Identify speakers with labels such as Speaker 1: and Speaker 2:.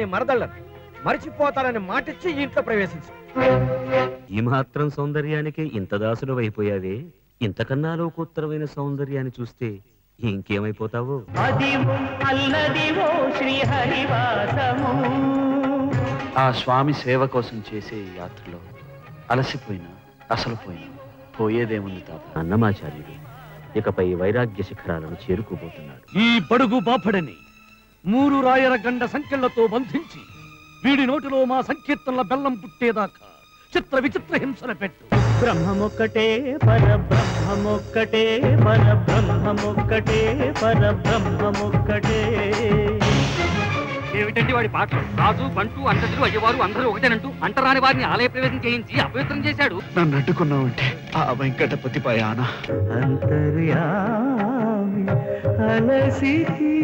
Speaker 1: మరదళ్ళను మరిచిపోతానని మాటిచ్చి ఈ ఇంట్లో ప్రవేశించు
Speaker 2: ఈ మాత్రం సౌందర్యానికి ఇంత దాసుడు అయిపోయావే ఇంతకన్నా లోకోత్తరమైన సౌందర్యాన్ని చూస్తే ఇంకేమైపోతావో
Speaker 3: అదివో అల్లదివో శ్రీహరివాసము
Speaker 4: ఆ స్వామి సేవ కోసం చేసే ఈ యాత్రలో అలసిపోయినా అసలు పోయినా పోయేదేముంది తాత
Speaker 2: అన్నమాచార్యుడు ఇకపై వైరాగ్య శిఖరాలను చేరుకోబోతున్నాడు
Speaker 5: ఈ బడుగు బాపడని మూడు రాయల గండ సంఖ్యలతో బంధించి వీడి నోటిలో మా సంకీర్తనల బెల్లం పుట్టేదాకా చిత్ర విచిత్ర హింసన పెట్టు
Speaker 3: బ్రహ్మమొక్కటే పరబ్రహ్మమొక్కటే పరబ్రహ్మమొక్కటే పరబ్రహ్మమొక్కటే
Speaker 6: ఏమిటండి వాడి పాటలు రాజు బంటు అంతదులు అయ్యవారు అందరూ ఒకటేనంటూ అంటరాని వారిని ఆలయ ప్రవేశం చేయించి అపవిత్రం చేశాడు
Speaker 4: నన్ను అడ్డుకున్నావంటే ఆ వెంకటపతి పయాన
Speaker 3: అంతర్యామి అలసితి